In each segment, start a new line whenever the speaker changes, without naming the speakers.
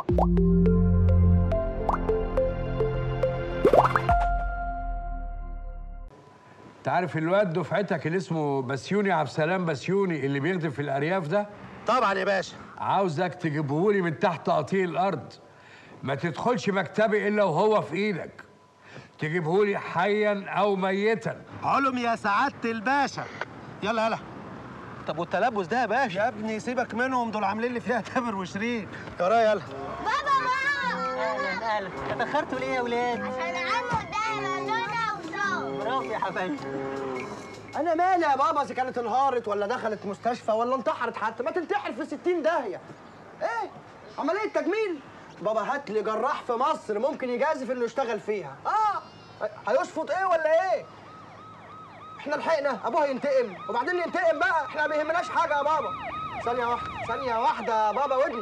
انت عارف الواد دفعتك اللي اسمه بسيوني عبد السلام بسيوني اللي بيخدم في الارياف ده
طبعا يا باشا
عاوزك تجيبهولي من تحت تقطيع الارض ما تدخلش مكتبي الا وهو في ايدك تجيبهولي حيا او ميتا
علم يا سعاده الباشا يلا يلا
طب والتلبس ده يا باشا
يا ابني سيبك منهم دول عاملين لي فيها تامر وشيرين ورايا يلا
بابا ماما
اهلا اهلا اتاخرتوا ليه يا ولاد
عشان عمو ده لونا وصوت
برافو يا حبايبي
انا مالي يا بابا اذا كانت انهارت ولا دخلت مستشفى ولا انتحرت حتى ما تنتحر في 60 داهيه ايه عمليه تجميل بابا هات لي جراح في مصر ممكن يجازف انه يشتغل فيها اه هيشفط ايه ولا ايه احنا لحقنا ابوها ينتقم وبعدين ينتقم بقى احنا ما بيهمناش حاجه يا بابا ثانيه واحده ثانيه واحده يا بابا ودني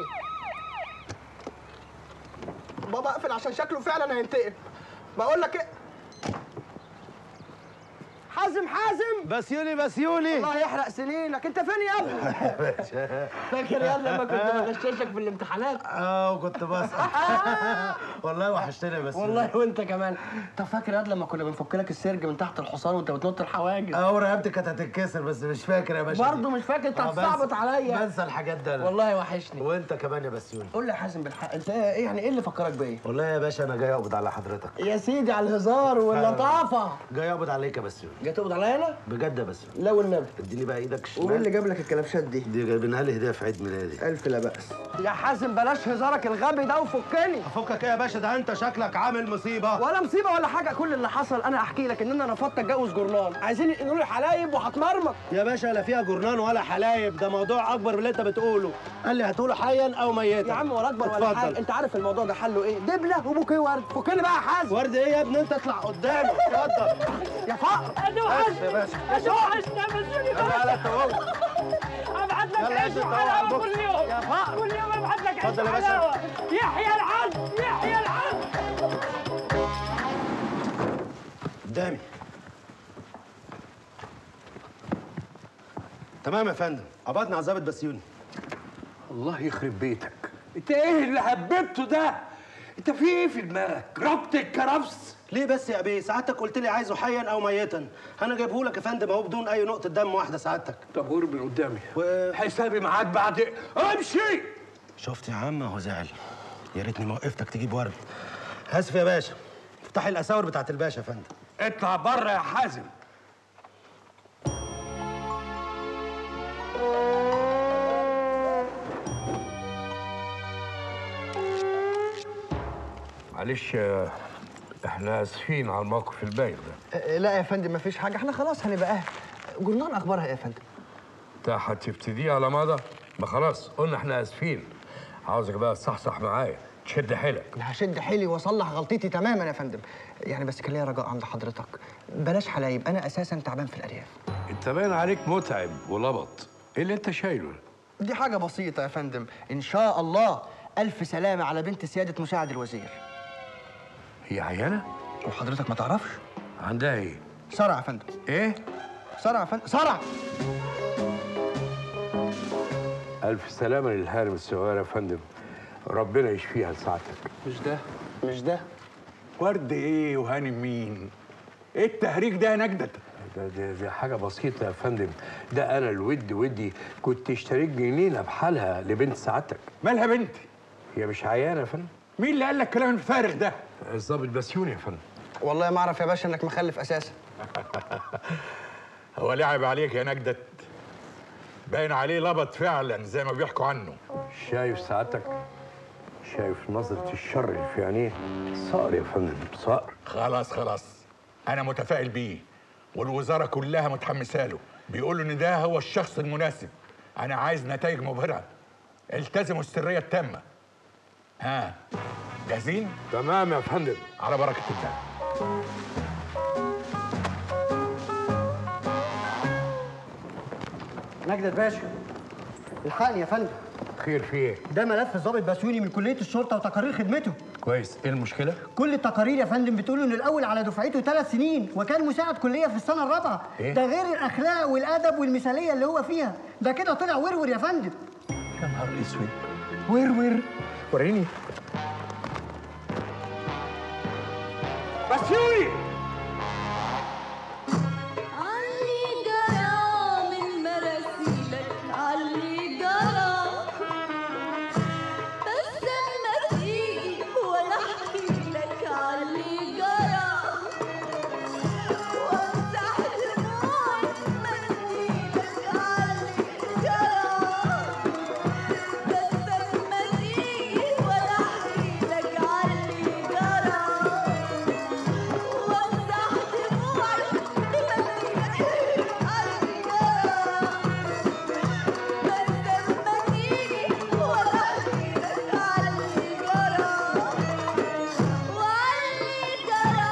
بابا اقفل عشان شكله فعلا هينتقم بقول لك ايه حازم حازم
بسيوني بسيوني
الله يحرق سنينك انت فين يا ابني فاكر يلا لما كنت بغششك في الامتحانات
اه كنت بسأل والله وحشتني يا بسيوني
والله وانت كمان طب فاكر يا لما كنا بنفك لك السرج من تحت الحصان وانت بتنط الحواجز
اه ورقبتي كانت هتتكسر بس مش فاكر يا باشا
برضه مش فاكر انت
آه،
هتصعبط
بنسى-
عليا
بنسى الحاجات ده أنا.
والله وحشني
وانت كمان يا بسيوني
قول لي يا حازم بالحق انت ايه يعني ايه اللي فكرك بيا
والله يا باشا انا جاي اقبض على حضرتك
يا سيدي على الهزار واللطافه
جاي اقبض عليك يا بسيوني
جاي تقبض عليا انا
بجد يا بسيوني
لا والنبي
اديني بقى ايدك الشمال
ومين اللي جاب لك الكلبشات دي
دي جايبينها لي هديه في عيد ميلادي
الف لا باس يا حازم بلاش هزارك الغبي ده وفكني
افكك ايه يا باشا ده انت شكلك عامل مصيبه
ولا مصيبه ولا حاجه كل اللي حصل انا احكي لك ان انا رفضت اتجوز جورنان عايزين ينقلوا لي حلايب وهتمرمط
يا باشا لا فيها جرنان ولا حلايب ده موضوع اكبر من اللي انت بتقوله قال لي هتقوله حيا او ميتا
يا عم ولا اكبر ولا
اتفضل.
حاجه انت عارف الموضوع ده حله ايه دبله وبوكيه ورد فكني بقى يا حازم
ورد ايه يا ابني انت اطلع قدامي اتفضل
يا فقر
انا
بس يا باشا
انا وحشنا يا بسوني
تعالى انت اهو
ابعت لك
يلا
عيش
انت
وحلاوه
على
كل يوم
يا فقر
كل يوم ابعت لك عيش
اتفضل يا باشا.
وحلاوه يحيى العز يحيى العز
قدامي تمام يا فندم قبضنا على ظابط بسيوني
الله يخرب بيتك انت ايه اللي هببته ده انت في ايه في دماغك ربط الكرفس
ليه بس يا بيه سعادتك قلت لي عايزه حيا او ميتا انا جايبه لك يا فندم اهو بدون اي نقطه دم واحده سعادتك
طب قرب من قدامي
و-
حسابي معاك بعد امشي
شفت يا عم هو زعل يا ريتني ما وقفتك تجيب ورد اسف يا باشا افتحي الاساور بتاعت الباشا يا فندم
اطلع بره يا حازم معلش آه، احنا اسفين على الموقف البايخ ده
أه، لا يا فندم مفيش حاجه احنا خلاص هنبقى اهل جورنان اخبارها ايه يا فندم
انت هتبتدي على ماضى ما خلاص قلنا احنا اسفين عاوزك بقى تصحصح معايا تشد حيلك
انا هشد حيلي واصلح غلطتي تماما يا فندم يعني بس كان ليا رجاء عند حضرتك بلاش حلايب انا اساسا تعبان في الارياف
انت باين عليك متعب ولبط ايه اللي انت شايله
دي حاجه بسيطه يا فندم ان شاء الله الف سلامه على بنت سياده مساعد الوزير
هي عيانه
وحضرتك ما تعرفش
عندها ايه
صرع يا فندم
ايه
صرع يا فندم صرع
الف سلامه للهارم الصغير يا فندم ربنا يشفيها لسعادتك
مش ده مش ده
ورد ايه وهاني مين؟ ايه التهريج ده يا نجدة؟
ده, ده, ده حاجه بسيطه يا فندم ده انا الود ودي كنت اشتريت جنينه بحالها لبنت سعادتك
مالها بنتي؟
هي مش عيانه يا فندم
مين اللي قال لك الكلام الفارغ ده؟
الظابط بسيوني يا فندم
والله ما اعرف يا باشا انك مخلف اساسا
هو لعب عليك يا نجدة باين عليه لبط فعلا زي ما بيحكوا عنه
شايف سعادتك شايف نظرة الشر اللي في عينيه صقر يا فندم صقر
خلاص خلاص انا متفائل بيه والوزاره كلها متحمسه له بيقولوا ان ده هو الشخص المناسب انا عايز نتائج مبهره التزموا السريه التامه ها جاهزين
تمام يا فندم
على بركه الله
نجدة باشا الحقني يا فندم
خير في ايه
ده ملف الضابط بسيوني من كليه الشرطه وتقارير خدمته
كويس ايه المشكله
كل التقارير يا فندم بتقول ان الاول على دفعته ثلاث سنين وكان مساعد كليه في السنه الرابعه
إيه؟
ده غير الاخلاق والادب والمثاليه اللي هو فيها ده كده طلع ورور يا فندم
يا نهار اسود
ورور
وريني بسيوني
علي جرى من مراسيلك علي جرى بس لما تيجي وانا احكي لك علي جرى وامسح دموعي بمنديلك علي جرى بس لما تيجي وانا احكي لك علي جرى وامسح دموعي بمنديلك علي جرى بس لما تيجي وانا احكي لك علي جرى وعلي جرى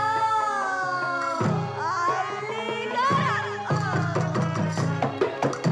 علي جرى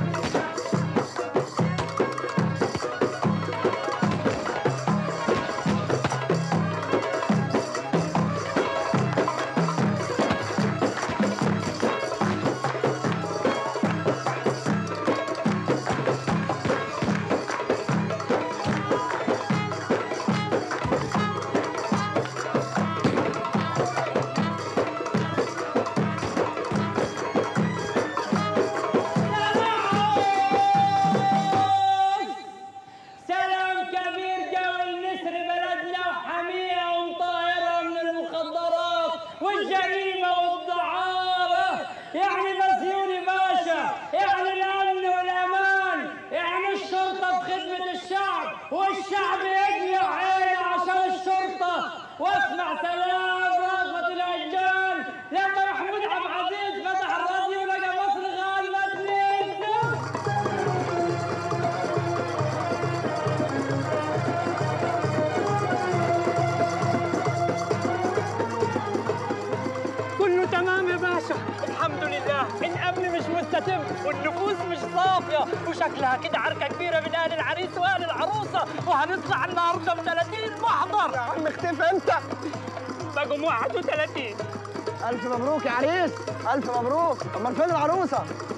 سلام كبير جو النسر بلدنا وحمية ومطهرة من المخدرات والجريمة والدعارة يعني بسيوني باشا يعني الأمن والأمان يعني الشرطة في خدمة الشعب والشعب يجمع عينه عشان الشرطة واسمع سلام رغبة الأجيال لما محمود عبد العزيز فتح الراديو لقى مصر غالبة 2 كله تمام يا باشا الحمد لله الامن مش مستتب والنفوس مش صافيه وشكلها كده عركه كبيره من اهل العريس واهل العروسه وهنطلع النهارده ب 30 محضر
يا عم اختفي انت
بقوا 31
الف مبروك يا عريس الف مبروك امال فين العروسه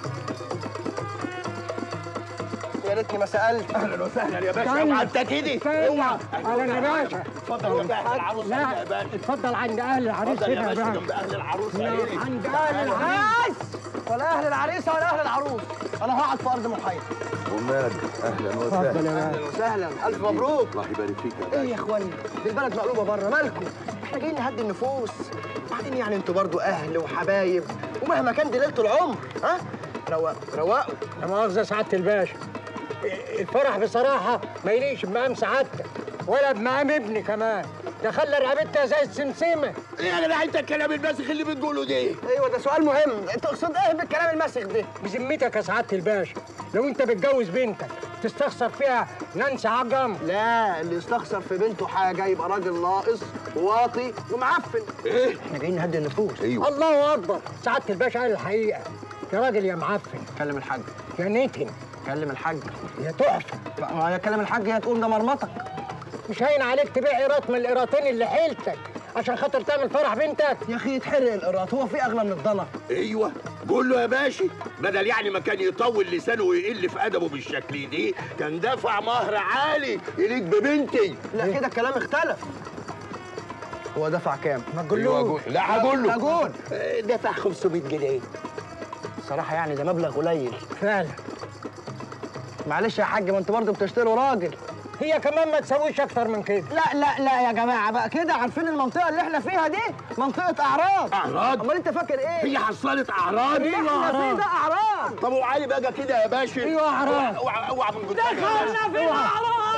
يا ريتني ما سالت
اهلا وسهلا يا باشا اوعى انت كده اوعى
اهلا يا باشا
اتفضل جنب اهل العروس
لا
يا باشا
اتفضل عند اهل العريس
اتفضل يا
هنا يا
باشا
باشا
جنب اهل العروس
لا،
عيني.
عند اهل العريس
بس ولا اهل العريسه ولا اهل العروس انا هقعد في ارض محايده
ومال اهلا
اتفضل
وسهلا
يا باشا
اهلا وسهلا الف مبروك
الله يبارك فيك يا
ايه يا اخواني دي البلد مقلوبه بره مالكم احنا جايين نهدي النفوس بعدين يعني انتوا برضو اهل وحبايب ومهما كان دي ليله العمر ها روقوا روقوا
لا مؤاخذة سعادة الباشا الفرح بصراحة ما يليش بمقام سعادتك ولا بمقام ابني كمان ده خلى رقبتها زي السمسمة
ايه يا جدع انت الكلام الماسخ اللي بتقوله ده
ايوه ده سؤال مهم انت تقصد ايه بالكلام المسخ ده
بذمتك يا سعادة الباشا لو انت بتجوز بنتك تستخسر فيها نانسي عجم
لا اللي يستخسر في بنته حاجه يبقى راجل ناقص واطي ومعفن
ايه
احنا جايين نهدي النفوس
ايوه
الله اكبر سعادة الباشا قال الحقيقة يا راجل يا معفن
كلم الحاج
يا نتن
كلم الحاج
يا تحفة
ما هي كلم الحاج هي تقول ده مرمطك
مش هين عليك تبيع قيراط من القيراطين اللي حيلتك عشان خاطر تعمل فرح بنتك
يا اخي يتحرق القراط هو في اغلى من الضنا
ايوه قول له يا باشا بدل يعني ما كان يطول لسانه ويقل في ادبه بالشكل دي كان دفع مهر عالي يليق ببنتي
لا كده الكلام اختلف هو دفع كام؟ ما
تقولوش.
لا هقول له
هقول.
آه، دفع 500 جنيه
الصراحة يعني ده مبلغ قليل
فعلا
معلش يا حاج ما انتوا برضه بتشتروا راجل
هي كمان ما تسويش اكتر من كده
لا لا لا يا جماعة بقى كده عارفين المنطقة اللي احنا فيها دي منطقة أعراض
أعراض؟
أمال أنت فاكر إيه؟
هي حصلت اعراض
اللي احنا فيه ده أعراض
طب وعلي بقى كده يا باشا
أيوة أعراض.
اوعى اوعى اوعى من قدام يا باشا.
دخلنا في الأعراض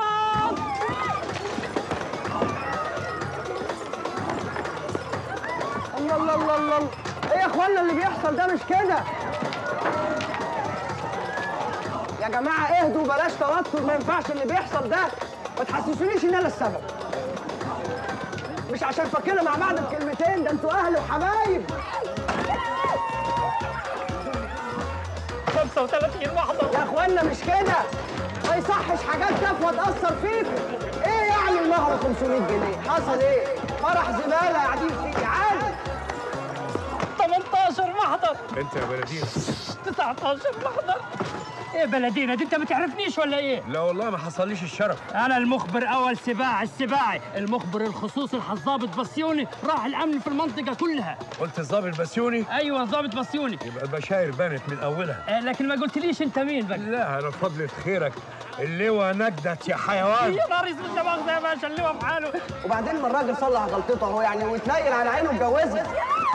الله الله الله الله ايه يا اخوانا اللي بيحصل ده مش كده يا جماعه اهدوا بلاش توتر ما ينفعش اللي بيحصل ده ما تحسسونيش ان انا السبب مش عشان فكنا مع بعض بكلمتين ده انتوا اهل وحبايب
35 محضر
يا اخوانا مش كده ما يصحش حاجات تافهه تاثر فيكم ايه يعني المهر 500 جنيه حصل ايه فرح زباله قاعدين فيه عادي
18 محضر
انت يا بلدين
19 محضر ايه بلدينا دي انت ما تعرفنيش ولا ايه
لا والله ما حصليش الشرف
انا المخبر اول سباع السباعي المخبر الخصوصي الحظابط بسيوني راح الامن في المنطقه كلها
قلت الظابط بسيوني
ايوه ضابط بسيوني
يبقى البشاير بانت من اولها
آه لكن ما قلتليش انت مين بقى
لا انا فضلة خيرك اللواء نجدت يا حيوان
يا نهار اسود ده مؤاخذة يا باشا اللي هو في حاله
وبعدين ما الراجل صلح غلطته اهو يعني واتنيل على عينه واتجوزها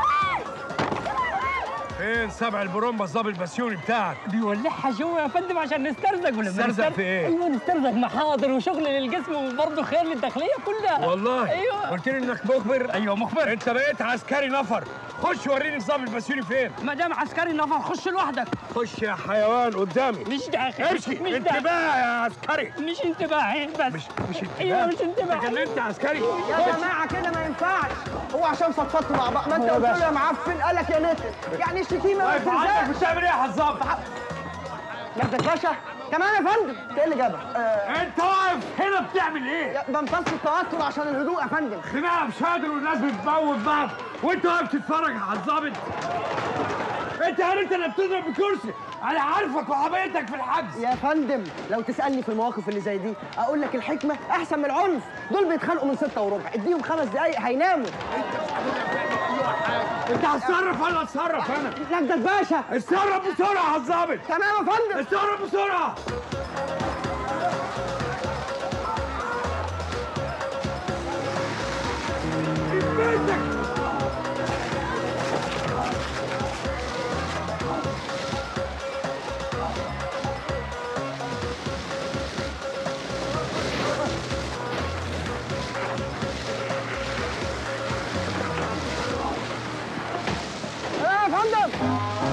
فين سبع البرومبا الظابط بسيوني بتاعك
بيولعها جوا يا فندم عشان نسترزق ولا ما
نسترزق
نستر-
في إيه؟
ايوه نسترزق محاضر وشغل للجسم وبرضه خير للداخليه كلها
والله
ايوه
قلت لي انك مخبر
ايوه مخبر
انت بقيت عسكري نفر خش وريني الظابط بسيوني فين
ما دام عسكري نفر خش لوحدك
خش يا حيوان قدامي
مش داخل
امشي
مش داخل
انتباه يا عسكري
مش انتباهي بس
مش مش انتباه
ايوه مش انتباه
اتكلمت يا عسكري
يا جماعه كده ما ينفعش هو عشان فضفضتوا مع بعض ما انت قلت له يا معفن قال لك يا نتن يعني الشتيمه ما
واقف عندك
تنزلش
بتعمل ايه يا حزام
مجدك باشا كمان يا فندم انت ايه اللي جابك؟ آه
انت واقف هنا بتعمل ايه
يا- بمتص التوتر عشان الهدوء يا فندم
خناقه بشادر والناس بتموت بعض وانت واقف تتفرج على الظابط انت هل انت اللي بتضرب بكرسي انا عارفك وحبيتك في الحجز
يا فندم لو تسالني في المواقف اللي زي دي اقول لك الحكمه احسن من العنف دول بيتخانقوا من ستة وربع اديهم خمس دقايق هيناموا
انت هتصرف ولا اتصرف انا
مجدك باشا
اتصرف بسرعه يا الظابط
تمام يا فندم
اتصرف بسرعه بيتك
يا فندم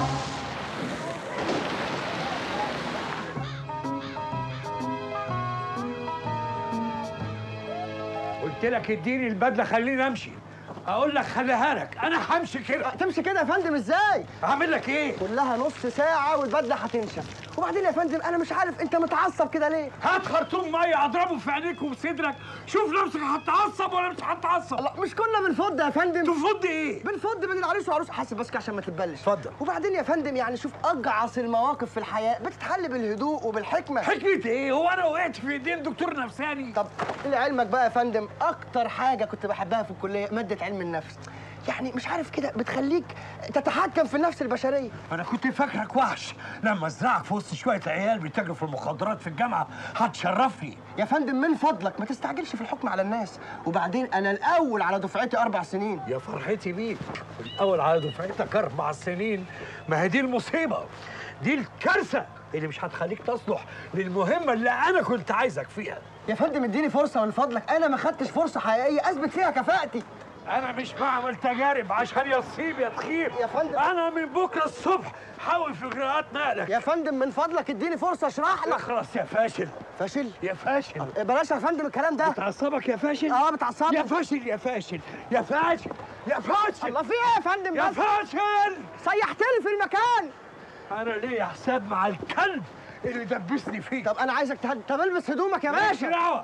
قلت لك اديني البدله خليني امشي اقول لك خليها لك انا همشي كده
تمشي كده يا فندم ازاي
هعمل لك ايه
كلها نص ساعه والبدله هتنشف وبعدين يا فندم انا مش عارف انت متعصب كده ليه
هات خرطوم ميه اضربه في عينيك وفي صدرك شوف نفسك هتعصب ولا مش هتعصب
الله مش كنا بنفض يا فندم
تفض ايه
بنفض بين العريس والعروس حاسب بس كده عشان ما تتبلش
اتفضل.
وبعدين يا فندم يعني شوف اجعص المواقف في الحياه بتتحل بالهدوء وبالحكمه
حكمة ايه هو انا وقعت في ايدين دكتور نفساني
طب لعلمك بقى يا فندم اكتر حاجه كنت بحبها في الكليه ماده علم النفس يعني مش عارف كده بتخليك تتحكم في النفس البشريه
انا كنت فاكرك وحش لما ازرعك في وسط شويه عيال بيتاجروا في المخدرات في الجامعه هتشرفني
يا فندم من فضلك ما تستعجلش في الحكم على الناس وبعدين انا الاول على دفعتي اربع سنين
يا فرحتي بيك الاول على دفعتك اربع سنين ما هي دي المصيبه دي الكارثه اللي مش هتخليك تصلح للمهمه اللي انا كنت عايزك فيها
يا فندم اديني فرصه من فضلك انا ما خدتش فرصه حقيقيه اثبت فيها كفاءتي
انا مش بعمل تجارب عشان يصيب يا تخيب
يا فندم.
انا من بكره الصبح حاول في اجراءات نقلك
يا فندم من فضلك اديني فرصه اشرح لك
اخلص يا فاشل
فاشل
يا فاشل
بلاش يا فندم الكلام ده
بتعصبك يا فاشل
اه بتعصبني
يا فاشل يا فاشل يا فاشل يا فاشل
الله في ايه يا فندم
يا
بس
فاشل
سيحتني في المكان
انا ليا حساب مع الكلب اللي دبسني فيه
طب انا عايزك تهد... طب البس هدومك يا
ماليش
باشا
دعوه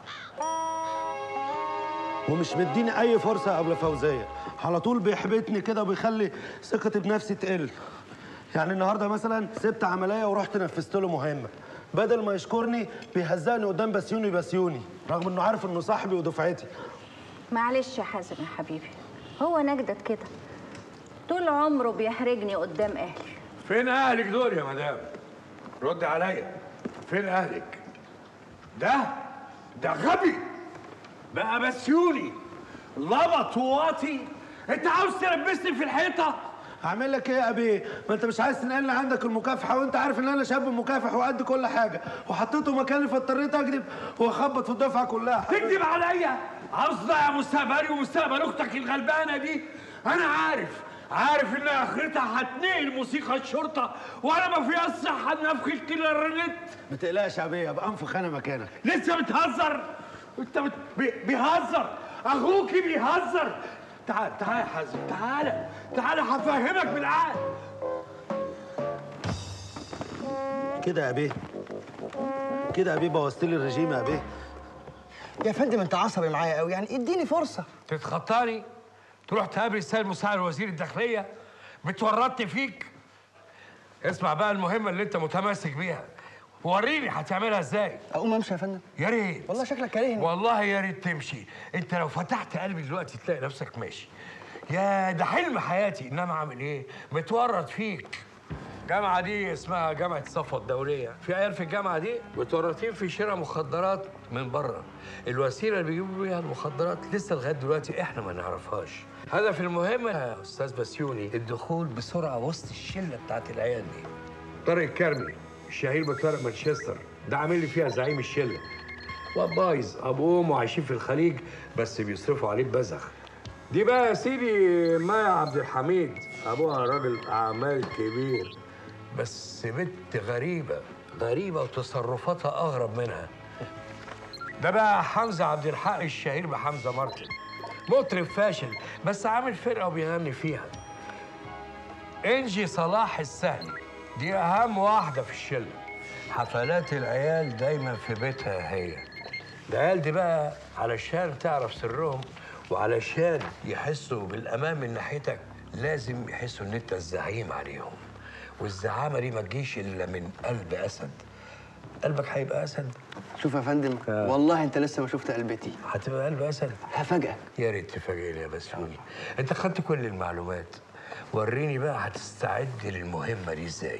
ومش مديني اي فرصه قبل فوزيه على طول بيحبطني كده وبيخلي ثقتي بنفسي تقل يعني النهارده مثلا سبت عمليه ورحت نفذت له مهمه بدل ما يشكرني بيهزقني قدام بسيوني بسيوني رغم انه عارف انه صاحبي ودفعتي
معلش يا حازم يا حبيبي هو نجدت كده طول عمره بيحرجني قدام اهلي
فين اهلك دول يا مدام رد عليا فين اهلك ده ده غبي بقى بسيوني لبط وواطي انت عاوز تلبسني في الحيطه
هعمل لك ايه يا ابي ما انت مش عايز تنقل لي عندك المكافحه وانت عارف ان انا شاب مكافح وقد كل حاجه وحطيته مكاني فاضطريت اكذب واخبط في الدفعه كلها
تكذب عليا عاوز تضيع مستقبلي ومستقبل اختك الغلبانه دي انا عارف عارف ان اخرتها هتنقل موسيقى الشرطه وانا ما في الصحه نفخ الكلارنت
ما تقلقش يا ابي ابقى انفخ انا مكانك
لسه بتهزر انت بت... بي... بيهزر اخوكي بيهزر تعال تعال يا حازم تعال تعال هفهمك بالعقل
كده يا ابي كده يا ابي بوظت لي الرجيم يا ابي
يا فندم انت عصبي معايا قوي يعني اديني فرصه
تتخطاني تروح تقابل السيد مساعد وزير الداخليه بتورطني فيك اسمع بقى المهمه اللي انت متمسك بيها وريني هتعملها ازاي
اقوم امشي يا فندم
يا ريت
والله شكلك كارهني
والله يا ريت تمشي انت لو فتحت قلبي دلوقتي تلاقي نفسك ماشي يا ده حلم حياتي انما اعمل ايه متورط فيك الجامعة دي اسمها جامعة صفوة الدولية، في عيال في الجامعة دي متورطين في شراء مخدرات من بره. الوسيلة اللي بيجيبوا بيها المخدرات لسه لغاية دلوقتي احنا ما نعرفهاش. هدف المهم يا أستاذ بسيوني الدخول بسرعة وسط الشلة بتاعت العيال دي. طارق الكرمي الشهير بطارق مانشستر ده عامل لي فيها زعيم الشلة. واد بايظ ابوه وامه عايشين في الخليج بس بيصرفوا عليه ببذخ. دي بقى يا سيدي مايا عبد الحميد ابوها راجل اعمال كبير بس بنت غريبه غريبه وتصرفاتها اغرب منها ده بقى حمزه عبد الحق الشهير بحمزه مارتن مطرب فاشل بس عامل فرقه وبيغني فيها انجي صلاح السهلي دي اهم واحده في الشله حفلات العيال دايما في بيتها هي العيال دي بقى علشان تعرف سرهم وعلشان يحسوا بالامان من ناحيتك لازم يحسوا ان انت الزعيم عليهم والزعامه دي ما تجيش الا من قلب اسد قلبك هيبقى اسد
شوف يا فندم والله انت لسه ما شفت قلبتي
هتبقى قلب اسد
هفاجئك
يا ريت تفاجئني يا بسيوني انت خدت كل المعلومات وريني بقى هتستعد للمهمه دي ازاي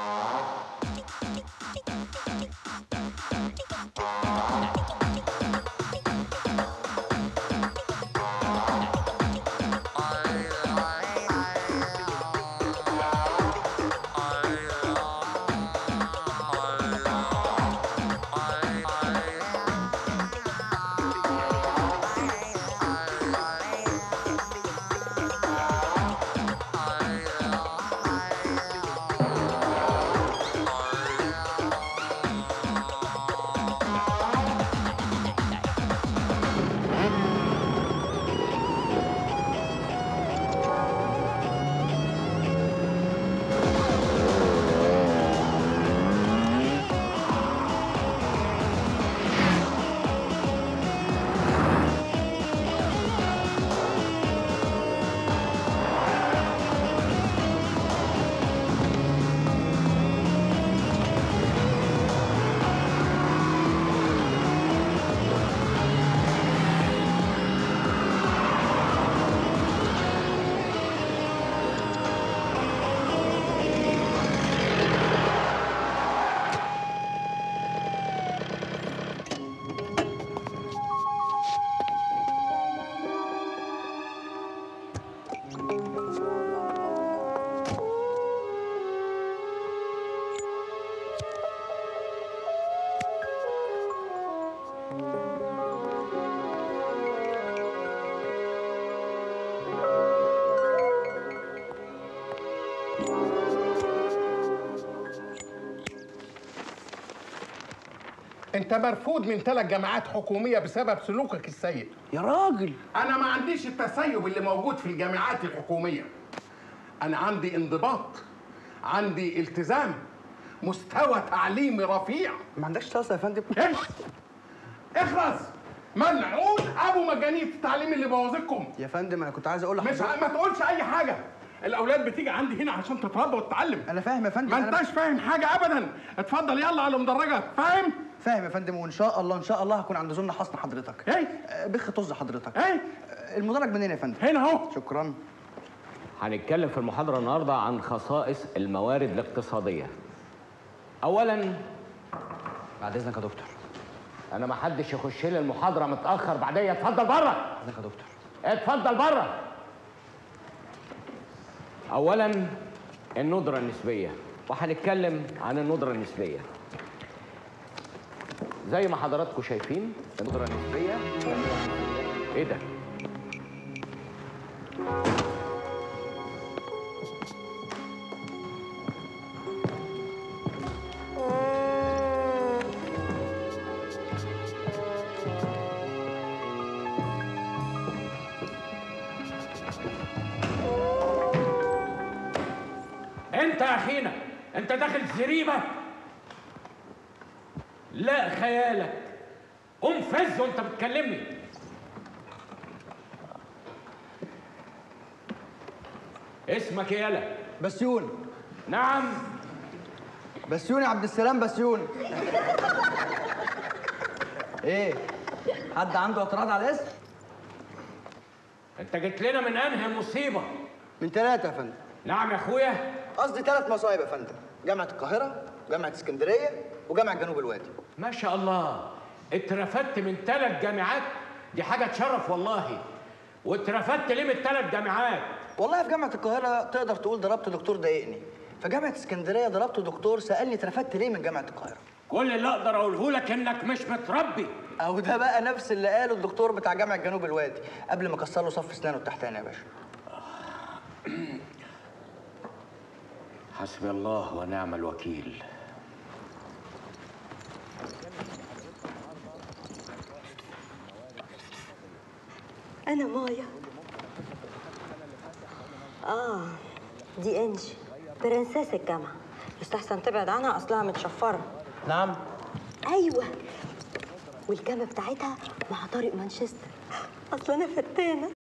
انت مرفوض من ثلاث جامعات حكوميه بسبب سلوكك السيء
يا راجل
انا ما عنديش التسيب اللي موجود في الجامعات الحكوميه انا عندي انضباط عندي التزام مستوى تعليمي رفيع
ما عندكش طاسه يا فندم
اخلص اخلص ملعون ابو مجانين التعليم اللي بوظكم
يا فندم انا كنت عايز اقول
مش
لحضرتك
ما تقولش اي حاجه الاولاد بتيجي عندي هنا عشان تتربى وتتعلم
انا فاهم يا فندم
ما
أنا
انتش فاهم حاجه ابدا اتفضل يلا على المدرجه فاهم
فاهم يا فندم وان شاء الله ان شاء الله هكون عند زون حصن حضرتك
ايه
آه، بخ طز حضرتك
ايه
آه، المدرج منين يا فندم
هنا اهو
شكرا
هنتكلم في المحاضرة النهاردة عن خصائص الموارد الاقتصادية. أولاً
بعد اذنك يا دكتور
أنا ما حدش يخش لي المحاضرة متأخر بعديا اتفضل بره.
اذنك يا دكتور
اتفضل بره. أولاً الندرة النسبية وهنتكلم عن الندرة النسبية. زي ما حضراتكم شايفين الندرة النسبية إيه ده؟
انت يا اخينا انت داخل زريبه لا خيالك قوم فز وانت بتكلمني اسمك ايه يالا
بسيون
نعم
بسيوني عبد السلام بسيوني ايه حد عنده اعتراض على الاسم
انت جيت لنا من انهي مصيبه
من ثلاثه يا فندم
نعم يا اخويا
قصدي ثلاث مصايب يا فندم جامعه القاهره جامعه اسكندريه وجامعه جنوب الوادي
ما شاء الله اترفدت من ثلاث جامعات دي حاجه تشرف والله واترفدت ليه من ثلاث جامعات
والله في جامعه القاهره تقدر تقول ضربت دكتور ضايقني في جامعه اسكندريه ضربت دكتور سالني اترفدت ليه من جامعه القاهره
كل اللي اقدر اقوله لك انك مش متربي
او ده بقى نفس اللي قاله الدكتور بتاع جامعه جنوب الوادي قبل ما كسر له صف اسنانه التحتاني يا باشا
حسبي الله ونعم الوكيل
أنا مايا آه دي إنجي برنسيس الجامعة يستحسن تبعد عنها أصلها متشفرة
نعم
أيوة والجامعة بتاعتها مع طارق مانشستر أصل أنا فتانة